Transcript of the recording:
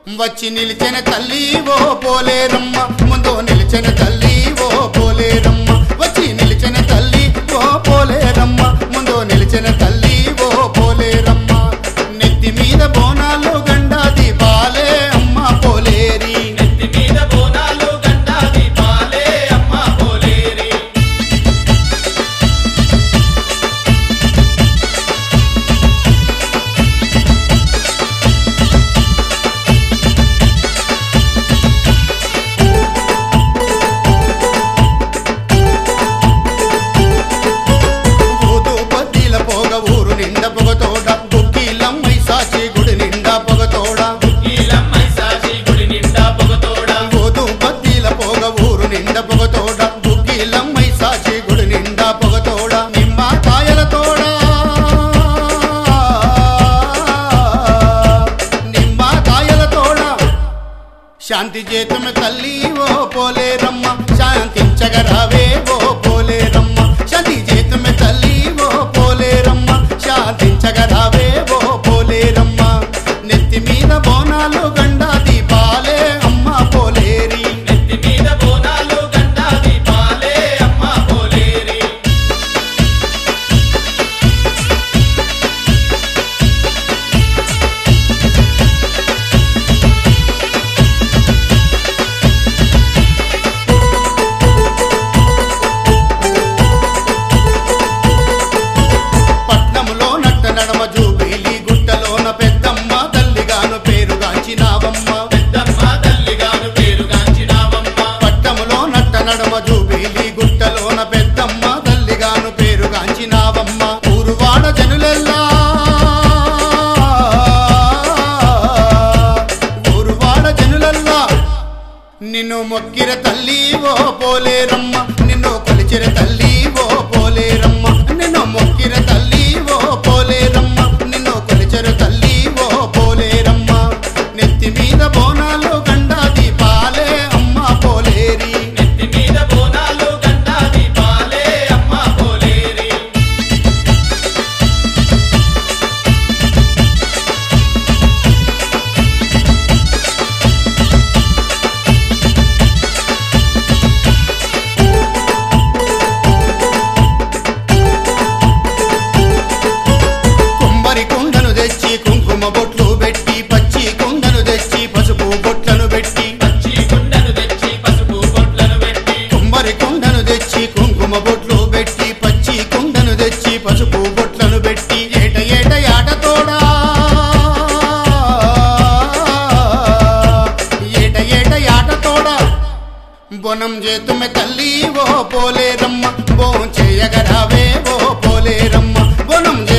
వచ్చి నిలిచిన తల్లి ఓ పోలేరమ్మ ముందు నిలిచిన తల్లి ఓ పోలేరమ్మ వచ్చి నిలిచిన తల్లి ఓ పోలేరమ్మ ముందు నిలిచిన తల్లి ఓ పోలేరమ్మ నెత్తి మీద బోనాలు గండా దీపాలే అమ్మ పోలేరి నెత్తి మీద బోనాలు గంటా దీపాలే అమ్మ పోలేరి ఊదు పద్దీల పోగ ఊరు నిండా పొగతోడ గుక్కిలమ్మై సాచి గుడి నిండా పొగతోడ ఈలమ్మై సాచి గుడి నిండా పొగతోడా ఊదు పద్దీల పోగ ఊరు నిండా పొగతోడ గుక్కిలమ్మై సాచి గుడి నిండా పొగతోడ నిమ్మ కాయల తోడ నిమ్మ కాయల తోడ శాంతి చేతుమ తల్లి ఓ పోలేరమ్మ శాంతించగరావే ఓ పోలేరమ్మ శాంతి చేతుమ తల్లి ఓ పోలేరమ్మ శాంతించగరావే ఓ పోలేరమ్మ నెత్తి మీద బోనాలు గండా దీపాలే అమ్మ పోలేరి నెత్తి మీద బోనాలు గంటా దీపాలే అమ్మ పోలేరి పట్నములో నట్ట నడమ జూబిలి గుట్టలోన పెద్దమ్మ తల్లిగాను పేరుగాంచినావమ్మ పెద్దమ్మ తల్లిగాను పేరుగాంచినావమ్మ పట్టములో నట్ట నడమ జూబిలి గుట్టలోన పెద్దమ్మ తల్లిగాను పేరుగాంచినావమ్మ ఊరువాడ జనులెల్లా ఊరువాడ జనులెల్లా నిన్ను మొక్కిర తల్లి ఓ పోలేరమ్మ నిన్ను కొలిచిర తల్లి ఓ పోలేరమ్మ నిన్ను మొక్కిర తల్లి ఓ పోలేరమ్మ నిన్ను కొలిచిర తల్లి ఓ పోలేరమ్మ నెత్తి మీద బోనాలు గండా దీపాలే అమ్మ పోలేరి నెత్తి మీద బోనాలు గంటా దీపాలే అమ్మ పోలేరి కుంభరి కుండను తెచ్చి కుంకుమ బొట్లు పెట్టి పచ్చి కుండను తెచ్చి పసుపు బొట్లను పెట్టి పచ్చి కుండను తెచ్చి పసుపు బొట్లను పెట్టి కుమ్మరి కుండను తెచ్చి కుంకుమ బొట్లు పెట్టి పచ్చి కుండను తెచ్చి పసుపు బొట్లను పెట్టి ఏట ఏట ఆటతోడా ఏట ఏట ఆటతోడా బొనం చేతుమె తల్లి ఓ పోలేరమ్మ బో చేయగరావే ఓ పోలేరమ్మ బొనం